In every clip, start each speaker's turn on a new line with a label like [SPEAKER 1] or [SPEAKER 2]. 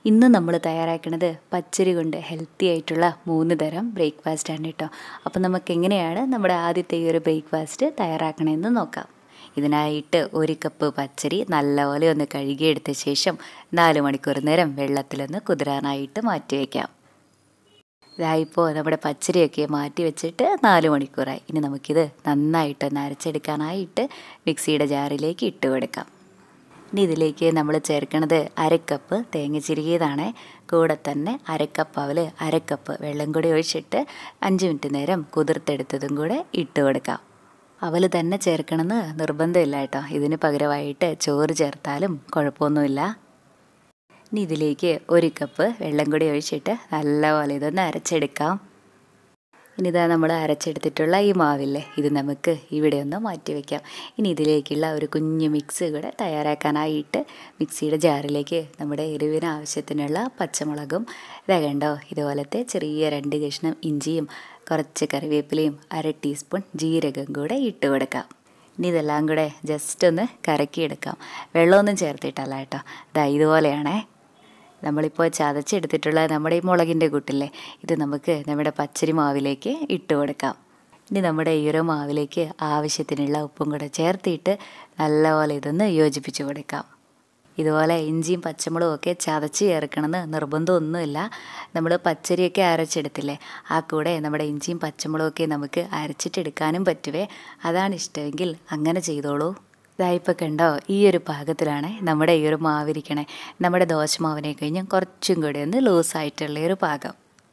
[SPEAKER 1] ഇന്ന് നമ്മൾ തയ്യാറാക്കുന്നത് പച്ചരി കൊണ്ട് ഹെൽത്തി ആയിട്ടുള്ള മൂന്ന് തരം ബ്രേക്ക്ഫാസ്റ്റ് ആണ് കേട്ടോ അപ്പോൾ നമുക്ക് എങ്ങനെയാണ് നമ്മുടെ ആദ്യത്തെ ഈ ഒരു ബ്രേക്ക്ഫാസ്റ്റ് തയ്യാറാക്കണമെന്ന് നോക്കാം ഇതിനായിട്ട് ഒരു കപ്പ് പച്ചരി നല്ലപോലെ ഒന്ന് കഴുകിയെടുത്ത ശേഷം നാല് മണിക്കൂർ നേരം വെള്ളത്തിലൊന്ന് കുതിരാനായിട്ട് മാറ്റി വയ്ക്കാം ഇതായിപ്പോൾ നമ്മുടെ പച്ചരിയൊക്കെ മാറ്റി വെച്ചിട്ട് നാല് മണിക്കൂറായി ഇനി നമുക്കിത് നന്നായിട്ട് നരച്ചെടുക്കാനായിട്ട് മിക്സിയുടെ ജാറിലേക്ക് ഇട്ട് കൊടുക്കാം ഇനി ഇതിലേക്ക് നമ്മൾ ചേർക്കുന്നത് അരക്കപ്പ് തേങ്ങ ചിരികിയതാണ് കൂടെ തന്നെ അരക്കപ്പ് അവൽ അരക്കപ്പ് വെള്ളം കൂടി ഒഴിച്ചിട്ട് അഞ്ച് മിനിറ്റ് നേരം കുതിർത്തെടുത്തതും കൂടെ ഇട്ട് കൊടുക്കാം അവൽ തന്നെ ചേർക്കണമെന്ന് നിർബന്ധമില്ല കേട്ടോ ഇതിന് പകരമായിട്ട് ചോറ് ചേർത്താലും കുഴപ്പമൊന്നുമില്ല ഇനി ഇതിലേക്ക് ഒരു കപ്പ് വെള്ളം കൂടി ഒഴിച്ചിട്ട് നല്ലപോലെ ഇതൊന്ന് അരച്ചെടുക്കാം ഇനി ഇതാ നമ്മൾ അരച്ചെടുത്തിട്ടുള്ള ഈ മാവില്ലേ ഇത് നമുക്ക് ഇവിടെ ഒന്ന് മാറ്റി വയ്ക്കാം ഇനി ഇതിലേക്കുള്ള ഒരു കുഞ്ഞു മിക്സ് കൂടെ തയ്യാറാക്കാനായിട്ട് മിക്സിയുടെ ജാറിലേക്ക് നമ്മുടെ എരിവിന് ആവശ്യത്തിനുള്ള പച്ചമുളകും ഇതാ കണ്ടോ ഇതുപോലത്തെ ചെറിയ രണ്ട് കഷ്ണം ഇഞ്ചിയും കുറച്ച് കറിവേപ്പിലയും അര ടീസ്പൂൺ ജീരകം കൂടെ ഇട്ട് കൊടുക്കാം ഇനി ഇതെല്ലാം കൂടെ ജസ്റ്റ് ഒന്ന് കറക്കിയെടുക്കാം വെള്ളമൊന്നും ചേർത്തിട്ടല്ല കേട്ടോ ഇതാ ഇതുപോലെയാണേ നമ്മളിപ്പോൾ ചതച്ചെടുത്തിട്ടുള്ള നമ്മുടെ ഈ മുളകിൻ്റെ കൂട്ടില്ലേ ഇത് നമുക്ക് നമ്മുടെ പച്ചരി മാവിലേക്ക് ഇട്ട് കൊടുക്കാം ഇനി നമ്മുടെ ഈ ഒരു മാവിലേക്ക് ആവശ്യത്തിനുള്ള ഉപ്പും കൂടെ ചേർത്തിട്ട് നല്ലപോലെ ഇതൊന്ന് യോജിപ്പിച്ച് കൊടുക്കാം ഇതുപോലെ ഇഞ്ചിയും പച്ചമുളകും ഒക്കെ ചതച്ച് ചേർക്കണമെന്ന് നിർബന്ധമൊന്നുമില്ല നമ്മൾ പച്ചരിയൊക്കെ അരച്ചെടുത്തില്ലേ ആ കൂടെ നമ്മുടെ ഇഞ്ചിയും പച്ചമുളകൊക്കെ നമുക്ക് അരച്ചിട്ടെടുക്കാനും പറ്റുവേ അതാണ് ഇഷ്ടമെങ്കിൽ അങ്ങനെ ചെയ്തോളൂ ഇതായിപ്പോൾ കണ്ടോ ഈ ഒരു പാകത്തിലാണ് നമ്മുടെ ഈ ഒരു മാവിരിക്കണേ നമ്മുടെ ദോശമാവിനെ കഴിഞ്ഞ് കുറച്ചും കൂടി ഒന്ന് ലൂസായിട്ടുള്ള ഒരു പാകം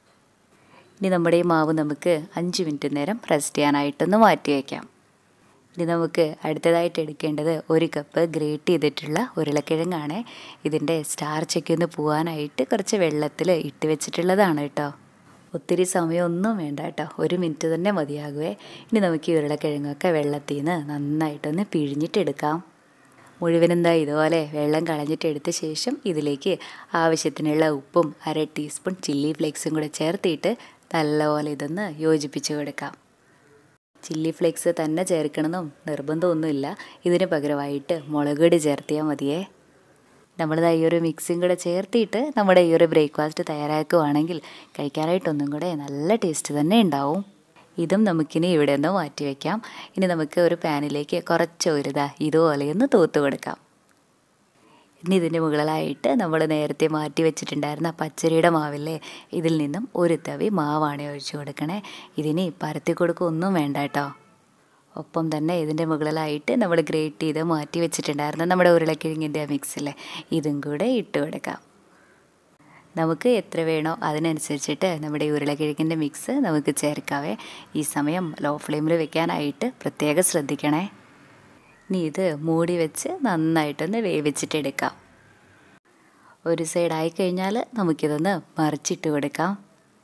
[SPEAKER 1] ഇനി നമ്മുടെ ഈ മാവ് നമുക്ക് അഞ്ച് മിനിറ്റ് നേരം റെസ്റ്റ് ചെയ്യാനായിട്ടൊന്ന് മാറ്റി വയ്ക്കാം ഇനി നമുക്ക് അടുത്തതായിട്ട് എടുക്കേണ്ടത് ഒരു കപ്പ് ഗ്രേറ്റ് ചെയ്തിട്ടുള്ള ഉരുളക്കിഴങ്ങാണ് ഇതിൻ്റെ സ്റ്റാർച്ചൊക്കെ ഒന്ന് പോകാനായിട്ട് കുറച്ച് വെള്ളത്തിൽ ഇട്ട് വെച്ചിട്ടുള്ളതാണ് കേട്ടോ ഒത്തിരി സമയമൊന്നും വേണ്ട കേട്ടോ ഒരു മിനിറ്റ് തന്നെ മതിയാകുവേ ഇനി നമുക്ക് ഈ ഉരുളക്കിഴങ്ങൊക്കെ വെള്ളത്തിൽ നിന്ന് നന്നായിട്ടൊന്ന് പിഴിഞ്ഞിട്ടെടുക്കാം മുഴുവനും എന്താ ഇതുപോലെ വെള്ളം കളഞ്ഞിട്ട് എടുത്ത ശേഷം ഇതിലേക്ക് ആവശ്യത്തിനുള്ള ഉപ്പും അര ടീസ്പൂൺ ചില്ലി ഫ്ലേക്സും കൂടെ ചേർത്തിട്ട് നല്ലപോലെ ഇതൊന്ന് യോജിപ്പിച്ച് കൊടുക്കാം ചില്ലി ഫ്ലേക്സ് തന്നെ ചേർക്കണമെന്നും നിർബന്ധമൊന്നുമില്ല ഇതിന് പകരമായിട്ട് മുളക് പൊടി ചേർത്തിയാൽ മതിയേ നമ്മളിത് ഈ ഒരു മിക്സും കൂടെ ചേർത്തിട്ട് നമ്മുടെ ഈ ഒരു ബ്രേക്ക്ഫാസ്റ്റ് തയ്യാറാക്കുകയാണെങ്കിൽ കഴിക്കാനായിട്ടൊന്നും കൂടെ നല്ല ടേസ്റ്റ് തന്നെ ഉണ്ടാവും ഇതും നമുക്കിനി ഇവിടെ നിന്ന് മാറ്റി വയ്ക്കാം ഇനി നമുക്ക് ഒരു പാനിലേക്ക് കുറച്ച് ഒരുതാ ഇതുപോലെ ഒന്ന് തൂത്ത് കൊടുക്കാം ഇനി ഇതിൻ്റെ മുകളിലായിട്ട് നമ്മൾ നേരത്തെ മാറ്റി വെച്ചിട്ടുണ്ടായിരുന്ന പച്ചരിയുടെ മാവില്ലേ ഇതിൽ നിന്നും ഒരു തവി മാവാണ് ഒഴിച്ചു കൊടുക്കണേ ഇതിനി പരത്തി കൊടുക്കുകയൊന്നും വേണ്ട കേട്ടോ ഒപ്പം തന്നെ ഇതിൻ്റെ മുകളിലായിട്ട് നമ്മൾ ഗ്രേറ്റ് ചെയ്ത് മാറ്റി വെച്ചിട്ടുണ്ടായിരുന്ന നമ്മുടെ ഉരുളക്കിഴങ്ങിൻ്റെ മിക്സിലെ ഇതും കൂടെ ഇട്ട് കൊടുക്കാം നമുക്ക് എത്ര വേണോ അതിനനുസരിച്ചിട്ട് നമ്മുടെ ഉരുളക്കിഴങ്ങിൻ്റെ മിക്സ് നമുക്ക് ചേർക്കാവേ ഈ സമയം ലോ ഫ്ലെയിമിൽ വെക്കാനായിട്ട് പ്രത്യേകം ശ്രദ്ധിക്കണേ ഇനി ഇത് മൂടി വെച്ച് നന്നായിട്ടൊന്ന് വേവിച്ചിട്ടെടുക്കാം ഒരു സൈഡായി കഴിഞ്ഞാൽ നമുക്കിതൊന്ന് മറിച്ചിട്ട് കൊടുക്കാം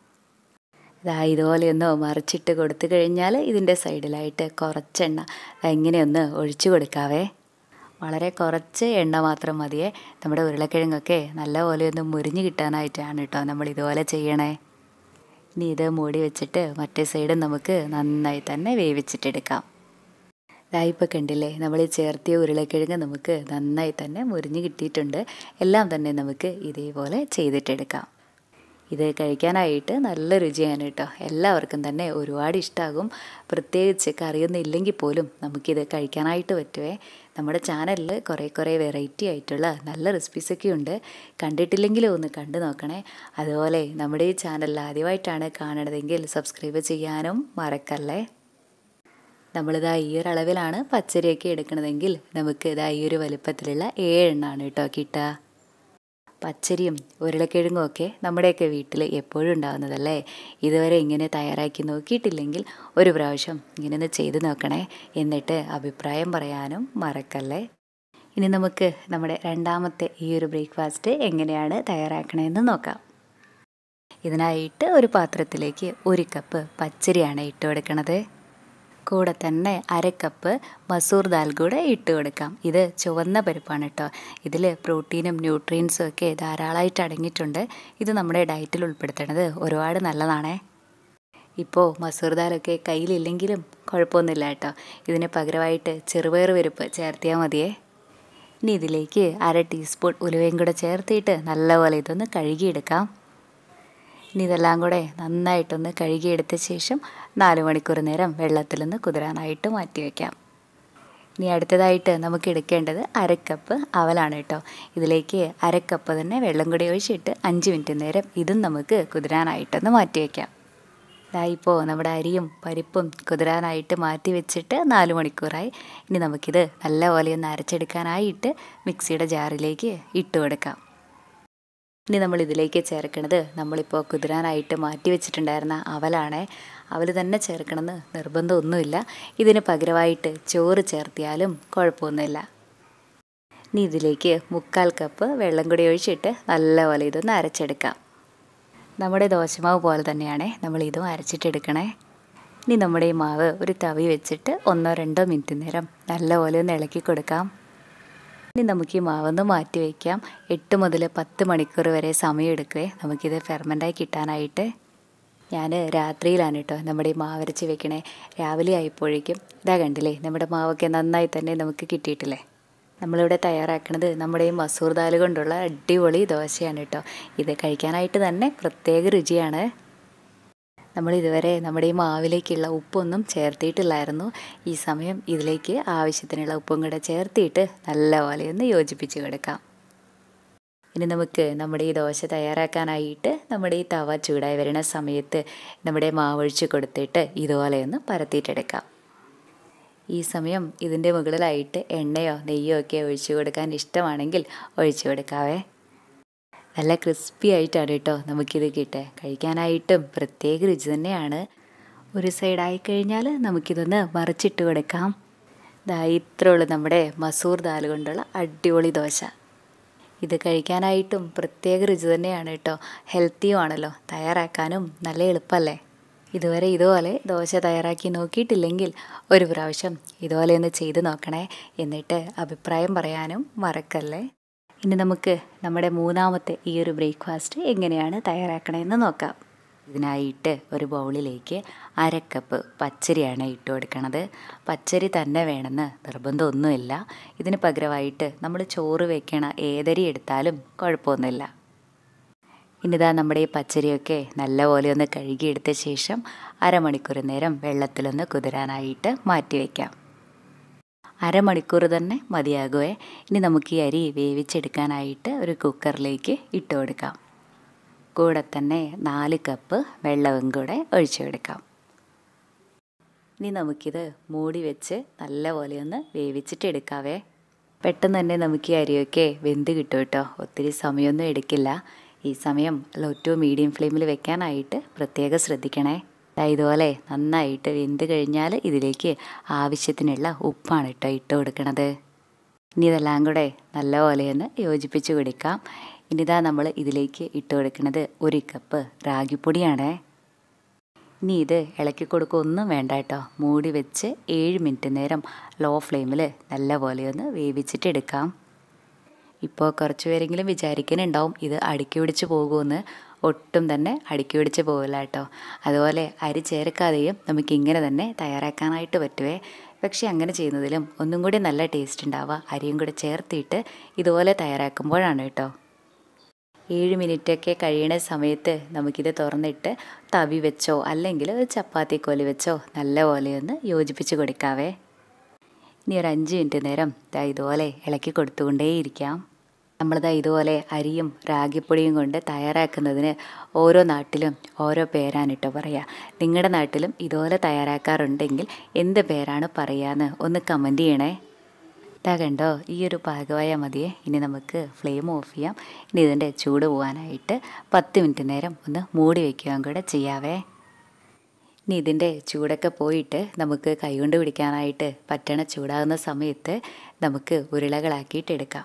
[SPEAKER 1] ഇതാ ഇതുപോലെ ഒന്ന് മറിച്ചിട്ട് കൊടുത്തു കഴിഞ്ഞാൽ ഇതിൻ്റെ സൈഡിലായിട്ട് കുറച്ചെണ്ണ ഇങ്ങനെയൊന്ന് ഒഴിച്ചു കൊടുക്കാവേ വളരെ കുറച്ച് എണ്ണ മാത്രം മതിയേ നമ്മുടെ ഉരുളക്കിഴങ്ങൊക്കെ നല്ലപോലെ ഒന്ന് മുരിഞ്ഞ് കിട്ടാനായിട്ടാണ് കേട്ടോ നമ്മൾ ഇതുപോലെ ചെയ്യണേ ഇനി ഇത് മൂടി വെച്ചിട്ട് മറ്റേ സൈഡ് നമുക്ക് നന്നായി തന്നെ വേവിച്ചിട്ടെടുക്കാം ഇതായിപ്പോൾ കണ്ടില്ലേ നമ്മൾ ചേർത്തിയ ഉരുളക്കിഴങ്ങ് നമുക്ക് നന്നായി തന്നെ മുരിഞ്ഞ് കിട്ടിയിട്ടുണ്ട് എല്ലാം തന്നെ നമുക്ക് ഇതേപോലെ ചെയ്തിട്ടെടുക്കാം ഇത് കഴിക്കാനായിട്ട് നല്ല രുചിയാണ് കേട്ടോ എല്ലാവർക്കും തന്നെ ഒരുപാട് ഇഷ്ടമാകും പ്രത്യേകിച്ച് കറിയൊന്നും ഇല്ലെങ്കിൽ പോലും നമുക്കിത് കഴിക്കാനായിട്ട് പറ്റുവേ നമ്മുടെ ചാനലിൽ കുറേ കുറേ വെറൈറ്റി ആയിട്ടുള്ള നല്ല റെസിപ്പീസൊക്കെ ഉണ്ട് കണ്ടിട്ടില്ലെങ്കിലും ഒന്ന് കണ്ടു നോക്കണേ അതുപോലെ നമ്മുടെ ഈ ചാനൽ ആദ്യമായിട്ടാണ് കാണണതെങ്കിൽ സബ്സ്ക്രൈബ് ചെയ്യാനും മറക്കല്ലേ നമ്മളിതാ ഈ ഒരു അളവിലാണ് പച്ചരിയൊക്കെ എടുക്കണതെങ്കിൽ നമുക്ക് ഇതാ ഈ ഒരു വലുപ്പത്തിലുള്ള ഏഴെണ്ണമാണ് കേട്ടോ കിട്ടുക പച്ചരിയും ഉരുളക്കിഴങ്ങും ഒക്കെ നമ്മുടെയൊക്കെ വീട്ടിൽ എപ്പോഴും ഉണ്ടാകുന്നതല്ലേ ഇതുവരെ ഇങ്ങനെ തയ്യാറാക്കി നോക്കിയിട്ടില്ലെങ്കിൽ ഒരു പ്രാവശ്യം ഇങ്ങനെ ഒന്ന് ചെയ്ത് നോക്കണേ എന്നിട്ട് അഭിപ്രായം പറയാനും മറക്കല്ലേ ഇനി നമുക്ക് നമ്മുടെ രണ്ടാമത്തെ ഈ ഒരു ബ്രേക്ക്ഫാസ്റ്റ് എങ്ങനെയാണ് തയ്യാറാക്കണമെന്ന് നോക്കാം ഇതിനായിട്ട് ഒരു പാത്രത്തിലേക്ക് ഒരു കപ്പ് പച്ചരിയാണ് ഇട്ട് കൊടുക്കണത് കൂടെ തന്നെ അര കപ്പ് മസൂർ ദാൽ കൂടെ ഇട്ട് കൊടുക്കാം ഇത് ചുവന്ന പരിപ്പാണ് കേട്ടോ ഇതിൽ പ്രോട്ടീനും ന്യൂട്രിയൻസും ഒക്കെ ധാരാളമായിട്ട് അടങ്ങിയിട്ടുണ്ട് ഇത് നമ്മുടെ ഡയറ്റിൽ ഉൾപ്പെടുത്തേണ്ടത് ഒരുപാട് നല്ലതാണേ ഇപ്പോൾ മസൂർ ദാലൊക്കെ കയ്യിലില്ലെങ്കിലും കുഴപ്പമൊന്നുമില്ല കേട്ടോ ഇതിന് പകരമായിട്ട് ചെറുപയർ പരിപ്പ് ചേർത്തിയാൽ മതിയേ ഇനി ഇതിലേക്ക് അര ടീസ്പൂൺ ഉലുവയും കൂടെ ചേർത്തിട്ട് നല്ലപോലെ ഇതൊന്ന് കഴുകിയെടുക്കാം ഇനി ഇതെല്ലാം കൂടെ നന്നായിട്ടൊന്ന് കഴുകിയെടുത്ത ശേഷം നാല് മണിക്കൂർ നേരം വെള്ളത്തിൽ നിന്ന് കുതിരാനായിട്ട് മാറ്റി വയ്ക്കാം ഇനി അടുത്തതായിട്ട് നമുക്ക് എടുക്കേണ്ടത് അരക്കപ്പ് അവലാണ് കേട്ടോ ഇതിലേക്ക് അരക്കപ്പ് തന്നെ വെള്ളം കൂടി ഒഴിച്ചിട്ട് അഞ്ച് മിനിറ്റ് നേരം ഇതും നമുക്ക് കുതിരാനായിട്ടൊന്ന് മാറ്റി വയ്ക്കാം ഇതായിപ്പോൾ നമ്മുടെ അരിയും പരിപ്പും കുതിരാനായിട്ട് മാറ്റി വെച്ചിട്ട് നാല് മണിക്കൂറായി ഇനി നമുക്കിത് നല്ലപോലെ ഒന്ന് അരച്ചെടുക്കാനായിട്ട് മിക്സിയുടെ ജാറിലേക്ക് ഇട്ട് കൊടുക്കാം ഇനി നമ്മൾ ഇതിലേക്ക് ചേർക്കുന്നത് നമ്മളിപ്പോൾ കുതിരാനായിട്ട് മാറ്റി വെച്ചിട്ടുണ്ടായിരുന്ന അവലാണ് അവൽ തന്നെ ചേർക്കണമെന്ന് നിർബന്ധമൊന്നുമില്ല ഇതിന് പകരമായിട്ട് ചോറ് ചേർത്തിയാലും കുഴപ്പമൊന്നുമില്ല ഇനി ഇതിലേക്ക് മുക്കാൽ കപ്പ് വെള്ളം കൂടി ഒഴിച്ചിട്ട് നല്ലപോലെ ഇതൊന്ന് അരച്ചെടുക്കാം നമ്മുടെ ദോശമാവ് പോലെ തന്നെയാണ് നമ്മൾ ഇതും അരച്ചിട്ടെടുക്കണേ ഇനി നമ്മുടെ ഈ മാവ് ഒരു തവി വെച്ചിട്ട് ഒന്നോ രണ്ടോ മിനിറ്റ് നേരം നല്ലപോലെ ഒന്ന് ഇളക്കി കൊടുക്കാം ഇനി നമുക്ക് ഈ മാവൊന്ന് മാറ്റി വയ്ക്കാം എട്ട് മുതൽ പത്ത് മണിക്കൂർ വരെ സമയം എടുക്കുകയെ നമുക്കിത് ഫെർമെൻ്റായി കിട്ടാനായിട്ട് ഞാൻ രാത്രിയിലാണ് കേട്ടോ നമ്മുടെ ഈ മാവരച്ച് വെക്കണേ രാവിലെ ആയപ്പോഴേക്കും ഇതാ കണ്ടില്ലേ നമ്മുടെ മാവൊക്കെ നന്നായി തന്നെ നമുക്ക് കിട്ടിയിട്ടില്ലേ നമ്മളിവിടെ തയ്യാറാക്കുന്നത് നമ്മുടെ ഈ മസൂർ ദാൽ കൊണ്ടുള്ള അടിപൊളി ദോശയാണ് കേട്ടോ ഇത് കഴിക്കാനായിട്ട് തന്നെ പ്രത്യേക രുചിയാണ് നമ്മൾ ഇതുവരെ നമ്മുടെ ഈ മാവിലേക്കുള്ള ഉപ്പൊന്നും ചേർത്തിയിട്ടില്ലായിരുന്നു ഈ സമയം ഇതിലേക്ക് ആവശ്യത്തിനുള്ള ഉപ്പും കൂടെ ചേർത്തിയിട്ട് നല്ലപോലെ ഒന്ന് യോജിപ്പിച്ച് കൊടുക്കാം ഇനി നമുക്ക് നമ്മുടെ ഈ ദോശ തയ്യാറാക്കാനായിട്ട് നമ്മുടെ ഈ തവ ചൂടായി വരുന്ന സമയത്ത് നമ്മുടെ മാവൊഴിച്ച് കൊടുത്തിട്ട് ഇതുപോലെ ഒന്ന് പരത്തിയിട്ടെടുക്കാം ഈ സമയം ഇതിൻ്റെ മുകളിലായിട്ട് എണ്ണയോ നെയ്യോ ഒക്കെ ഒഴിച്ചു കൊടുക്കാൻ ഇഷ്ടമാണെങ്കിൽ ഒഴിച്ചു കൊടുക്കാവേ നല്ല ക്രിസ്പി ആയിട്ടാണ് കേട്ടോ നമുക്കിത് കിട്ടുക കഴിക്കാനായിട്ടും പ്രത്യേക രുചി തന്നെയാണ് ഒരു സൈഡായി കഴിഞ്ഞാൽ നമുക്കിതൊന്ന് മറിച്ചിട്ട് കൊടുക്കാം ഇതാ ഇത്രേ ഉള്ളൂ നമ്മുടെ മസൂർ ദാൽ കൊണ്ടുള്ള അടിപൊളി ദോശ ഇത് കഴിക്കാനായിട്ടും പ്രത്യേക രുചി തന്നെയാണ് കേട്ടോ ഹെൽത്തിയും ആണല്ലോ തയ്യാറാക്കാനും നല്ല എളുപ്പമല്ലേ ഇതുവരെ ഇതുപോലെ ദോശ തയ്യാറാക്കി നോക്കിയിട്ടില്ലെങ്കിൽ ഒരു പ്രാവശ്യം ഇതുപോലെ ഒന്ന് ചെയ്ത് നോക്കണേ എന്നിട്ട് അഭിപ്രായം പറയാനും മറക്കല്ലേ ഇനി നമുക്ക് നമ്മുടെ മൂന്നാമത്തെ ഈ ഒരു ബ്രേക്ക്ഫാസ്റ്റ് എങ്ങനെയാണ് തയ്യാറാക്കണമെന്ന് നോക്കാം ഇതിനായിട്ട് ഒരു ബൗളിലേക്ക് അരക്കപ്പ് പച്ചരിയാണ് ഇട്ട് കൊടുക്കണത് പച്ചരി തന്നെ വേണമെന്ന് നിർബന്ധമൊന്നുമില്ല ഇതിന് പകരമായിട്ട് നമ്മൾ ചോറ് വെക്കണ ഏതരി എടുത്താലും കുഴപ്പമൊന്നുമില്ല ഇനിതാ നമ്മുടെ ഈ പച്ചരിയൊക്കെ നല്ലപോലെ ഒന്ന് കഴുകിയെടുത്ത ശേഷം അരമണിക്കൂർ നേരം വെള്ളത്തിലൊന്ന് കുതിരാനായിട്ട് മാറ്റി വയ്ക്കാം അരമണിക്കൂർ തന്നെ മതിയാകുമേ ഇനി നമുക്ക് ഈ അരി വേവിച്ചെടുക്കാനായിട്ട് ഒരു കുക്കറിലേക്ക് ഇട്ട് കൊടുക്കാം കൂടെ തന്നെ നാല് കപ്പ് വെള്ളവും കൂടെ ഒഴിച്ചു കൊടുക്കാം ഇനി നമുക്കിത് മൂടി വെച്ച് നല്ലപോലെ ഒന്ന് വേവിച്ചിട്ടെടുക്കാവേ പെട്ടെന്ന് തന്നെ നമുക്ക് ഈ അരിയൊക്കെ വെന്ത് കിട്ടും കേട്ടോ ഒത്തിരി സമയമൊന്നും എടുക്കില്ല ഈ സമയം ലോ ടു മീഡിയം ഫ്ലെയിമിൽ വെക്കാനായിട്ട് പ്രത്യേകം ശ്രദ്ധിക്കണേ ഇതുപോലെ നന്നായിട്ട് വെന്ത് കഴിഞ്ഞാൽ ഇതിലേക്ക് ആവശ്യത്തിനുള്ള ഉപ്പാണ് കേട്ടോ ഇട്ട് കൊടുക്കണത് ഇനി ഇതെല്ലാം കൂടെ നല്ലപോലെ ഒന്ന് യോജിപ്പിച്ച് കൊടുക്കാം ഇനിതാ നമ്മൾ ഇതിലേക്ക് ഇട്ട് കൊടുക്കുന്നത് ഒരു കപ്പ് റാഗിപ്പൊടിയാണ് ഇനി ഇത് ഇളക്കി കൊടുക്കൊന്നും വേണ്ട കേട്ടോ മൂടി വെച്ച് ഏഴ് മിനിറ്റ് നേരം ലോ ഫ്ലെയിമിൽ നല്ലപോലെ ഒന്ന് വേവിച്ചിട്ട് എടുക്കാം ഇപ്പോൾ കുറച്ച് പേരെങ്കിലും വിചാരിക്കുന്നുണ്ടാവും ഇത് അടുക്കി പിടിച്ച് പോകുമെന്ന് ഒട്ടും തന്നെ അടുക്കി പിടിച്ച് പോകില്ല കേട്ടോ അതുപോലെ അരി ചേർക്കാതെയും നമുക്ക് ഇങ്ങനെ തന്നെ തയ്യാറാക്കാനായിട്ട് പറ്റുവേ പക്ഷേ അങ്ങനെ ചെയ്യുന്നതിലും ഒന്നും കൂടി നല്ല ടേസ്റ്റ് ഉണ്ടാവുക അരിയും കൂടെ ചേർത്തിട്ട് ഇതുപോലെ തയ്യാറാക്കുമ്പോഴാണ് കേട്ടോ ഏഴ് മിനിറ്റൊക്കെ കഴിയണ സമയത്ത് നമുക്കിത് തുറന്നിട്ട് തവി വെച്ചോ അല്ലെങ്കിൽ ഒരു ചപ്പാത്തി കോലി വെച്ചോ നല്ലപോലെ ഒന്ന് യോജിപ്പിച്ച് കൊടുക്കാവേ ഇനി ഒരു അഞ്ച് മിനിറ്റ് നേരം ദാ ഇതുപോലെ ഇളക്കി കൊടുത്തുകൊണ്ടേയിരിക്കാം നമ്മളിതാ ഇതുപോലെ അരിയും റാഗിപ്പൊടിയും കൊണ്ട് തയ്യാറാക്കുന്നതിന് ഓരോ നാട്ടിലും ഓരോ പേരാണ് കേട്ടോ പറയുക നിങ്ങളുടെ നാട്ടിലും ഇതുപോലെ തയ്യാറാക്കാറുണ്ടെങ്കിൽ എന്ത് പേരാണ് പറയുകയെന്ന് ഒന്ന് കമൻറ്റ് ചെയ്യണേ ഇതാ കണ്ടോ ഈ ഒരു പാകമായാൽ മതിയേ ഇനി നമുക്ക് ഫ്ലെയിം ഓഫ് ചെയ്യാം ഇനി ഇതിൻ്റെ ചൂട് പോകാനായിട്ട് പത്ത് മിനിറ്റ് നേരം ഒന്ന് മൂടി വയ്ക്കുകയും കൂടെ ചെയ്യാവേ ഇനി ഇതിൻ്റെ ചൂടൊക്കെ പോയിട്ട് നമുക്ക് കൈകൊണ്ട് പിടിക്കാനായിട്ട് പറ്റണ ചൂടാകുന്ന സമയത്ത് നമുക്ക് ഉരുളകളാക്കിയിട്ട് എടുക്കാം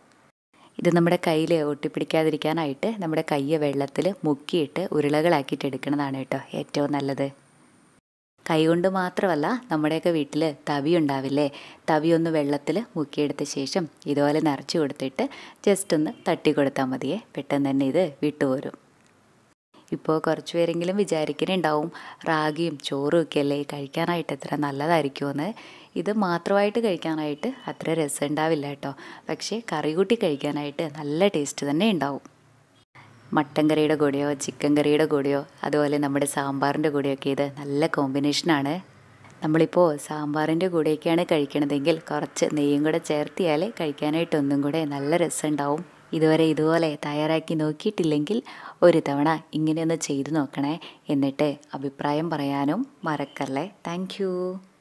[SPEAKER 1] ഇത് നമ്മുടെ കയ്യിൽ ഒട്ടിപ്പിടിക്കാതിരിക്കാനായിട്ട് നമ്മുടെ കയ്യെ വെള്ളത്തിൽ മുക്കിയിട്ട് ഉരുളകളാക്കിയിട്ട് എടുക്കുന്നതാണ് കേട്ടോ ഏറ്റവും നല്ലത് കൈകൊണ്ട് മാത്രമല്ല നമ്മുടെയൊക്കെ വീട്ടിൽ തവി ഉണ്ടാവില്ലേ തവി ഒന്ന് വെള്ളത്തിൽ മുക്കിയെടുത്ത ശേഷം ഇതുപോലെ നിറച്ച് കൊടുത്തിട്ട് ജസ്റ്റ് ഒന്ന് തട്ടി കൊടുത്താൽ മതിയേ പെട്ടെന്ന് തന്നെ ഇത് വിട്ടുപോരും ഇപ്പോൾ കുറച്ച് പേരെങ്കിലും വിചാരിക്കുന്നുണ്ടാവും റാഗിയും ചോറും ഒക്കെ അല്ലേ കഴിക്കാനായിട്ട് എത്ര നല്ലതായിരിക്കുമെന്ന് ഇത് മാത്രമായിട്ട് കഴിക്കാനായിട്ട് അത്ര രസം ഉണ്ടാവില്ല കേട്ടോ പക്ഷേ കറി കൂട്ടി കഴിക്കാനായിട്ട് നല്ല ടേസ്റ്റ് തന്നെ ഉണ്ടാവും മട്ടൻ കറിയുടെ കൂടെയോ ചിക്കൻ കറിയുടെ കൂടെയോ അതുപോലെ നമ്മുടെ സാമ്പാറിൻ്റെ കൂടെയൊക്കെ ഇത് നല്ല കോമ്പിനേഷനാണ് നമ്മളിപ്പോൾ സാമ്പാറിൻ്റെ കൂടെയൊക്കെയാണ് കഴിക്കണതെങ്കിൽ കുറച്ച് നെയ്യും കൂടെ ചേർത്തിയാൽ കഴിക്കാനായിട്ട് ഒന്നും കൂടെ നല്ല രസമുണ്ടാവും ഇതുവരെ ഇതുപോലെ തയ്യാറാക്കി നോക്കിയിട്ടില്ലെങ്കിൽ ഒരു തവണ ഇങ്ങനെയൊന്ന് ചെയ്തു നോക്കണേ എന്നിട്ട് അഭിപ്രായം പറയാനും മറക്കല്ലേ താങ്ക്